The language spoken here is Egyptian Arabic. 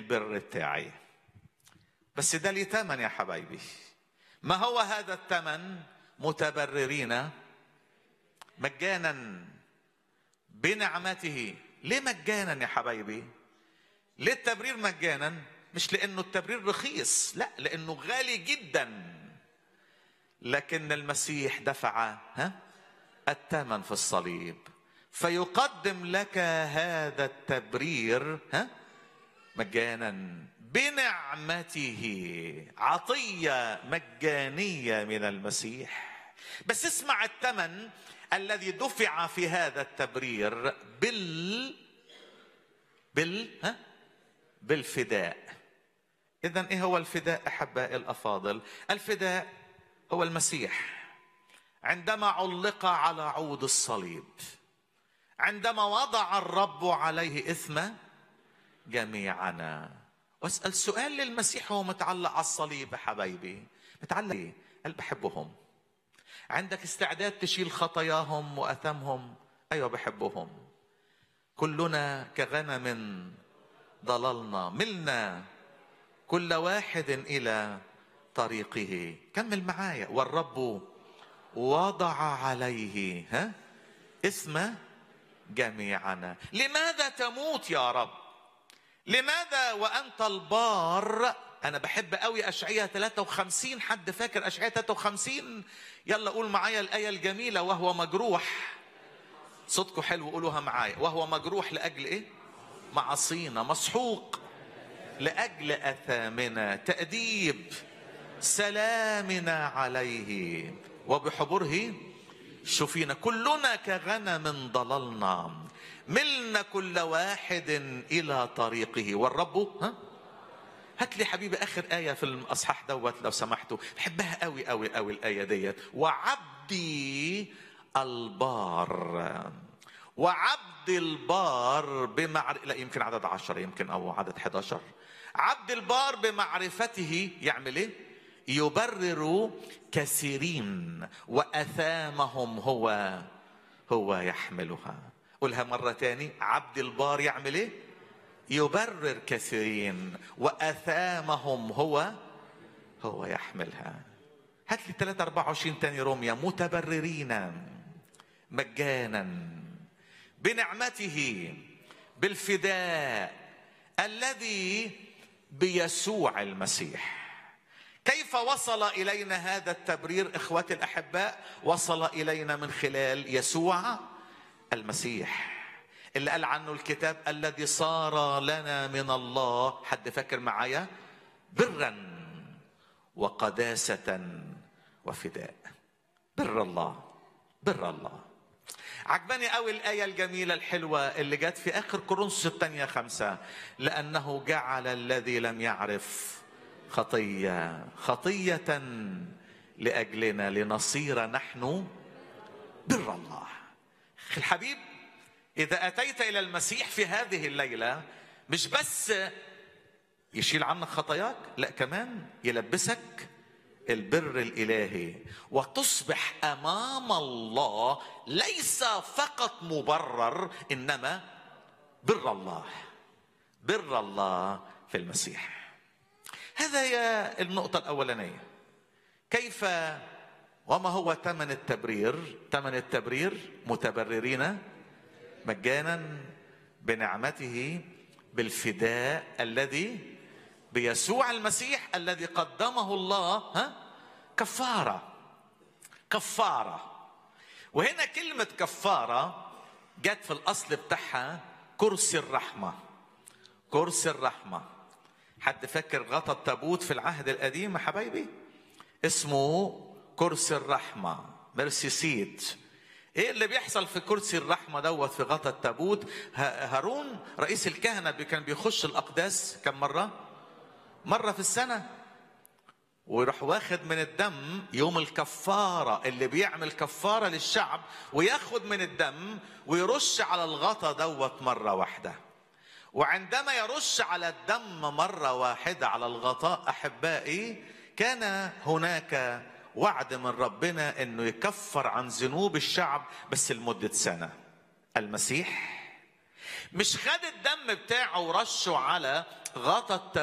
البر بتاعي بس ده ليه ثمن يا حبايبي ما هو هذا الثمن متبررين مجانا بنعمته ليه مجانا يا حبايبي ليه التبرير مجانا مش لانه التبرير رخيص لا لانه غالي جدا لكن المسيح دفع ها الثمن في الصليب فيقدم لك هذا التبرير ها مجانا بنعمته عطيه مجانيه من المسيح بس اسمع الثمن الذي دفع في هذا التبرير بال بال ها بالفداء اذا ايه هو الفداء احبائي الافاضل الفداء هو المسيح عندما علق على عود الصليب عندما وضع الرب عليه اثم جميعنا واسال سؤال للمسيح هو متعلق على الصليب يا حبايبي متعلق ايه قال بحبهم عندك استعداد تشيل خطاياهم واثامهم ايوه بحبهم كلنا كغنم ضللنا ملنا كل واحد الى طريقه كمل معايا والرب وضع عليه ها اسم جميعنا لماذا تموت يا رب لماذا وانت البار انا بحب قوي اشعياء 53 حد فاكر اشعياء 53 يلا قول معايا الايه الجميله وهو مجروح صوتكم حلو قولوها معايا وهو مجروح لاجل ايه معصينا مسحوق لاجل اثامنا تاديب سلامنا عليه وبحبره شفينا كلنا كغنم ضللنا ملنا كل واحد الى طريقه والرب ها هات لي حبيبي اخر ايه في الاصحاح دوت لو سمحتوا بحبها قوي قوي قوي الايه ديت وعبدي البار وعبد البار بمعر لا يمكن عدد عشرة يمكن او عدد 11 عبد البار بمعرفته يعمل ايه يبرر كثيرين واثامهم هو هو يحملها قولها مرة تاني عبد البار يعمل ايه يبرر كثيرين واثامهم هو هو يحملها هات لي 3 24 تاني روميا متبررين مجانا بنعمته بالفداء الذي بيسوع المسيح كيف وصل الينا هذا التبرير اخواتي الاحباء وصل الينا من خلال يسوع المسيح اللي قال عنه الكتاب الذي صار لنا من الله حد فاكر معايا برا وقداسة وفداء بر الله بر الله عجباني قوي الآية الجميلة الحلوة اللي جت في آخر كورنثوس الثانية خمسة لأنه جعل الذي لم يعرف خطية خطية لأجلنا لنصير نحن بر الله أخي الحبيب إذا أتيت إلى المسيح في هذه الليلة مش بس يشيل عنك خطاياك لا كمان يلبسك البر الإلهي وتصبح أمام الله ليس فقط مبرر إنما بر الله بر الله في المسيح هذا هي النقطة الأولانية كيف وما هو ثمن التبرير ثمن التبرير متبررين مجانا بنعمته بالفداء الذي بيسوع المسيح الذي قدمه الله ها كفاره كفاره وهنا كلمه كفاره جت في الاصل بتاعها كرسي الرحمه كرسي الرحمه حد فاكر غطى التابوت في العهد القديم يا حبايبي اسمه كرسي الرحمه ميرسي سيت ايه اللي بيحصل في كرسي الرحمه دوت في غطا التابوت هارون رئيس الكهنه كان بيخش الاقداس كم مره مره في السنه ويروح واخد من الدم يوم الكفاره اللي بيعمل كفاره للشعب وياخد من الدم ويرش على الغطا دوت مره واحده وعندما يرش على الدم مره واحده على الغطاء احبائي كان هناك وعد من ربنا انه يكفر عن ذنوب الشعب بس لمده سنه المسيح مش خد الدم بتاعه ورشه على غطا